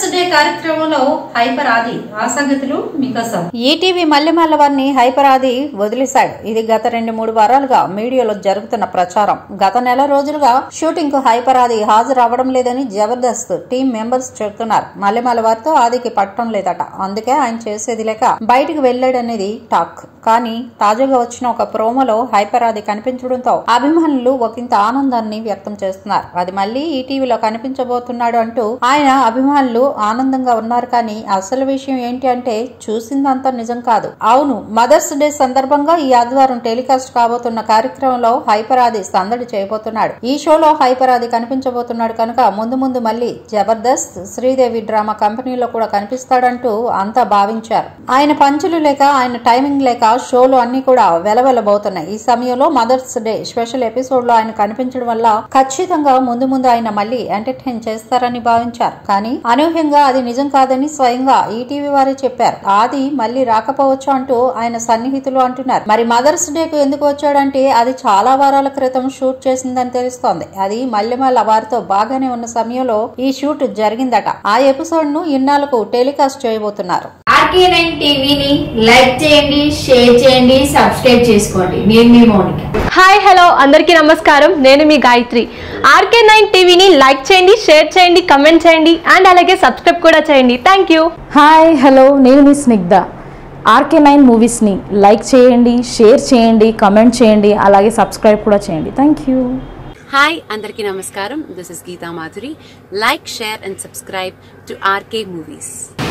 mothers day కార్యక్రమంలో hyper ఆది ఆ సంగతులు మీకోసం ఈటీవీ మల్లెమల్ల వారిని హైపర్ ఆది వదిలేశాడు ఇది గత రెండు మూడు వారాలుగా మీడియాలో జరుగుతున్న ప్రచారం గత నెల రోజులుగా షూటింగ్ కు హైపర్ ఆది హాజరు అవ్వడం లేదని జబర్దస్త్ టీం మెంబర్స్ చెబుతున్నారు మల్లెమల్ల వారితో ఆదికి పట్టడం లేదట అందుకే ఆయన చేసేది లేక బయటికి వెళ్లాడనేది టాక్ కానీ తాజాగా వచ్చిన ఒక ప్రోమోలో హైపర్ ఆది కనిపించడంతో అభిమానులు ఒకంత ఆనందాన్ని వ్యక్తం చేస్తున్నారు అది మళ్ళీ ఈటీవీలో కనిపించబోతున్నాడు అంటూ ఆయన అభిమానులు ఆనందంగా ఉన్నారు కానీ అసలు విషయం ఏంటి అంటే చూసిందంతా నిజం కాదు అవును మదర్స్ డే సందర్భంగా ఈ ఆదివారం టెలికాస్ట్ కాబోతున్న కార్యక్రమంలో హైపరాది సందడి చేయబోతున్నాడు ఈ షోలో హైపరాది కనిపించబోతున్నాడు కనుక ముందు ముందు మళ్ళీ జబర్దస్త్ శ్రీదేవి డ్రామా కంపెనీలో కూడా కనిపిస్తాడంటూ అంతా భావించారు ఆయన పంచులు లేక ఆయన టైమింగ్ లేక షోలు అన్ని కూడా వెలవెలబోతున్నాయి ఈ సమయంలో మదర్స్ డే స్పెషల్ ఎపిసోడ్ లో ఆయన కనిపించడం వల్ల ఖచ్చితంగా ముందు ముందు ఆయన మళ్ళీ ఎంటర్టైన్ చేస్తారని భావించారు కానీ అనూహ్యంగా అది నిజం కాదని స్వయంగా ఈటీవీ వారే చెప్పారు ఆది మళ్ళీ రాకపోవచ్చు అంటూ ఆయన సన్నిహితులు అంటున్నారు మరి మదర్స్ డే కు ఎందుకు వచ్చాడంటే అది చాలా వారాల క్రితం షూట్ చేసిందని తెలుస్తోంది అది మల్లెమల్ల వారితో బాగానే ఉన్న సమయంలో ఈ షూట్ జరిగిందట ఆ ఎపిసోడ్ ను ఇన్నాళ్లకు టెలికాస్ట్ చేయబోతున్నారు ఆర్కే నైన్ టీవీని లైక్ చేయండి షేర్ చేయండి సబ్స్క్రైబ్ చేసుకోండి నేను మీ మౌనిక హాయ్ హలో అందరికీ నమస్కారం నేను మీ గాయత్రి ఆర్కే నైన్ టీవీని లైక్ చేయండి షేర్ చేయండి కమెంట్ చేయండి అండ్ అలాగే సబ్స్క్రైబ్ కూడా చేయండి థ్యాంక్ యూ హాయ్ హలో నేను మీ స్నిగ్ధ ఆర్కే నైన్ మూవీస్ని లైక్ చేయండి షేర్ చేయండి కమెంట్ చేయండి అలాగే సబ్స్క్రైబ్ కూడా చేయండి థ్యాంక్ యూ హాయ్ అందరికీ నమస్కారం this is Geeta Madhuri like share and subscribe to RK movies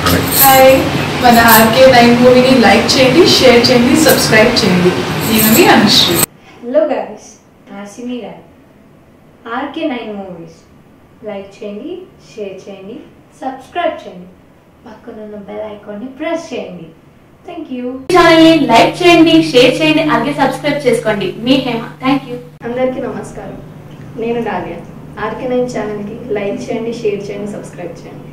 hi మన ఆర్కే నైన్ మూవీని లైక్ చేయండి షేర్ చేయండి సబ్స్క్రైబ్ చేయండి నేను మీ Anushree hello guys Hasini garu RK nine movies like చేయండి షేర్ చేయండి సబ్స్క్రైబ్ చేయండి పక్కనున్న బెల్ ఐకాన్ని ప్రెస్ చేయండి థ్యాంక్ యూ ఛానల్ ని లైక్ చేయండి షేర్ చేయండి అలాగే సబ్స్క్రైబ్ చేసుకోండి మీ హేమ థ్యాంక్ యూ అందరికీ నమస్కారం నేను డాలియా ఆర్కే నైన్ ఛానల్కి లైక్ చేయండి షేర్ చేయండి సబ్స్క్రైబ్ చేయండి